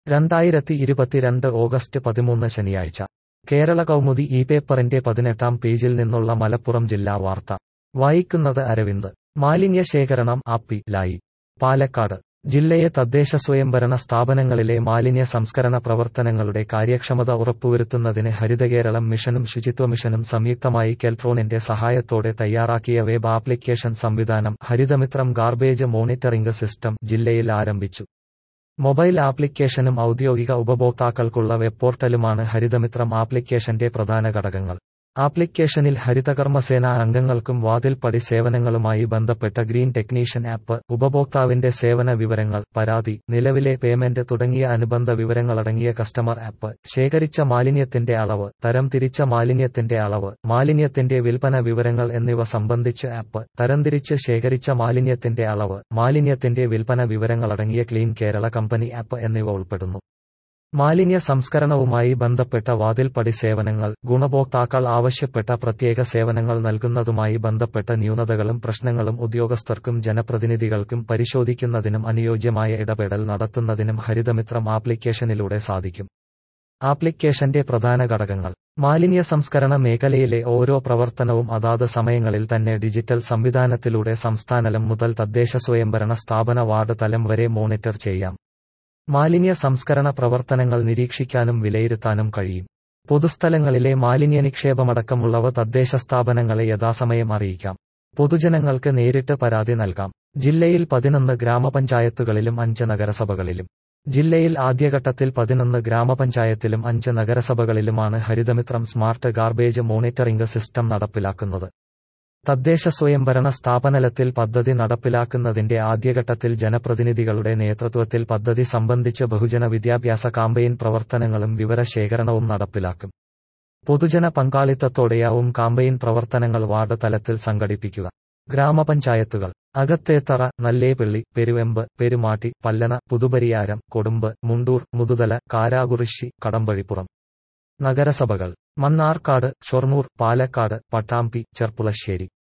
രണ്ടായിരത്തി ഇരുപത്തിരണ്ട് ഓഗസ്റ്റ് പതിമൂന്ന് ശനിയാഴ്ച കേരള കൗമുദി ഈ പേപ്പറിന്റെ പതിനെട്ടാം പേജിൽ നിന്നുള്ള മലപ്പുറം ജില്ലാ വാർത്ത വായിക്കുന്നത് അരവിന്ദ് മാലിന്യ ശേഖരണം ആപ്പി ലായി പാലക്കാട് ജില്ലയെ തദ്ദേശ സ്വയംഭരണ സ്ഥാപനങ്ങളിലെ മാലിന്യ സംസ്കരണ പ്രവർത്തനങ്ങളുടെ കാര്യക്ഷമത ഉറപ്പുവരുത്തുന്നതിന് ഹരിതകേരളം മിഷനും ശുചിത്വ മിഷനും സംയുക്തമായി കെൽട്രോണിന്റെ സഹായത്തോടെ തയ്യാറാക്കിയ വെബ് ആപ്ലിക്കേഷൻ സംവിധാനം ഹരിതമിത്രം ഗാർബേജ് മോണിറ്ററിംഗ് സിസ്റ്റം ജില്ലയിൽ ആരംഭിച്ചു മൊബൈൽ ആപ്ലിക്കേഷനും ഔദ്യോഗിക ഉപഭോക്താക്കൾക്കുള്ള വെബ് പോർട്ടലുമാണ് ഹരിതമിത്രം ആപ്ലിക്കേഷന്റെ പ്രധാന ഘടകങ്ങൾ ആപ്ലിക്കേഷനിൽ ഹരിതകർമ്മസേന അംഗങ്ങൾക്കും വാതിൽപ്പടി സേവനങ്ങളുമായി ബന്ധപ്പെട്ട ഗ്രീൻ ടെക്നീഷ്യൻ ആപ്പ് ഉപഭോക്താവിന്റെ സേവന വിവരങ്ങൾ പരാതി നിലവിലെ പേയ്മെന്റ് തുടങ്ങിയ അനുബന്ധ വിവരങ്ങളടങ്ങിയ കസ്റ്റമർ ആപ്പ് ശേഖരിച്ച മാലിന്യത്തിന്റെ അളവ് തരംതിരിച്ച മാലിന്യത്തിന്റെ അളവ് മാലിന്യത്തിന്റെ വിൽപ്പന വിവരങ്ങൾ എന്നിവ സംബന്ധിച്ച് ആപ്പ് തരംതിരിച്ച് ശേഖരിച്ച മാലിന്യത്തിന്റെ അളവ് മാലിന്യത്തിന്റെ വിൽപ്പന വിവരങ്ങളടങ്ങിയ ക്ലീൻ കേരള കമ്പനി ആപ്പ് എന്നിവ ഉൾപ്പെടുന്നു മാലിന്യ സംസ്കരണവുമായി ബന്ധപ്പെട്ട വാതിൽപ്പടി സേവനങ്ങൾ ഗുണഭോക്താക്കൾ ആവശ്യപ്പെട്ട പ്രത്യേക സേവനങ്ങൾ നൽകുന്നതുമായി ബന്ധപ്പെട്ട ന്യൂനതകളും പ്രശ്നങ്ങളും ഉദ്യോഗസ്ഥർക്കും ജനപ്രതിനിധികൾക്കും പരിശോധിക്കുന്നതിനും അനുയോജ്യമായ ഇടപെടൽ നടത്തുന്നതിനും ഹരിതമിത്രം ആപ്ലിക്കേഷനിലൂടെ സാധിക്കും ആപ്ലിക്കേഷന്റെ പ്രധാന ഘടകങ്ങൾ മാലിന്യ സംസ്കരണ മേഖലയിലെ ഓരോ പ്രവർത്തനവും അതാത് സമയങ്ങളിൽ തന്നെ ഡിജിറ്റൽ സംവിധാനത്തിലൂടെ സംസ്ഥാനലം മുതൽ തദ്ദേശ സ്വയംഭരണ സ്ഥാപന വാർഡ് തലം വരെ മോണിറ്റർ ചെയ്യാം മാലിന്യ സംസ്കരണ പ്രവർത്തനങ്ങൾ നിരീക്ഷിക്കാനും വിലയിരുത്താനും കഴിയും പൊതുസ്ഥലങ്ങളിലെ മാലിന്യ നിക്ഷേപമടക്കമുള്ളവ തദ്ദേശ സ്ഥാപനങ്ങളെ യഥാസമയം അറിയിക്കാം പൊതുജനങ്ങൾക്ക് നേരിട്ട് പരാതി നൽകാം ജില്ലയിൽ പതിനൊന്ന് ഗ്രാമപഞ്ചായത്തുകളിലും അഞ്ച് നഗരസഭകളിലും ജില്ലയിൽ ആദ്യഘട്ടത്തിൽ പതിനൊന്ന് ഗ്രാമപഞ്ചായത്തിലും അഞ്ച് നഗരസഭകളിലുമാണ് Harithamithram smart garbage monitoring system നടപ്പിലാക്കുന്നത് തദ്ദേശ സ്വയംഭരണ സ്ഥാപനലത്തിൽ പദ്ധതി നടപ്പിലാക്കുന്നതിന്റെ ആദ്യഘട്ടത്തിൽ ജനപ്രതിനിധികളുടെ നേതൃത്വത്തിൽ പദ്ധതി സംബന്ധിച്ച് ബഹുജന വിദ്യാഭ്യാസ കാമ്പയിൻ പ്രവർത്തനങ്ങളും വിവരശേഖരണവും നടപ്പിലാക്കും പൊതുജന പങ്കാളിത്തത്തോടെയാവും കാമ്പയിൻ പ്രവർത്തനങ്ങൾ വാർഡ് തലത്തിൽ സംഘടിപ്പിക്കുക ഗ്രാമപഞ്ചായത്തുകൾ അകത്തേത്തറ നല്ലേപ്പള്ളി പെരുവെമ്പ് പെരുമാട്ടി പല്ലന പുതുപരിയാരം കൊടുമ്പ് മുണ്ടൂർ മുതുതല കാരാകുറിശി കടമ്പഴിപ്പുറം നഗരസഭകൾ മണ്ണാർക്കാട് ഷൊർണൂർ പാലക്കാട് പട്ടാമ്പി ചെർപ്പുളശ്ശേരി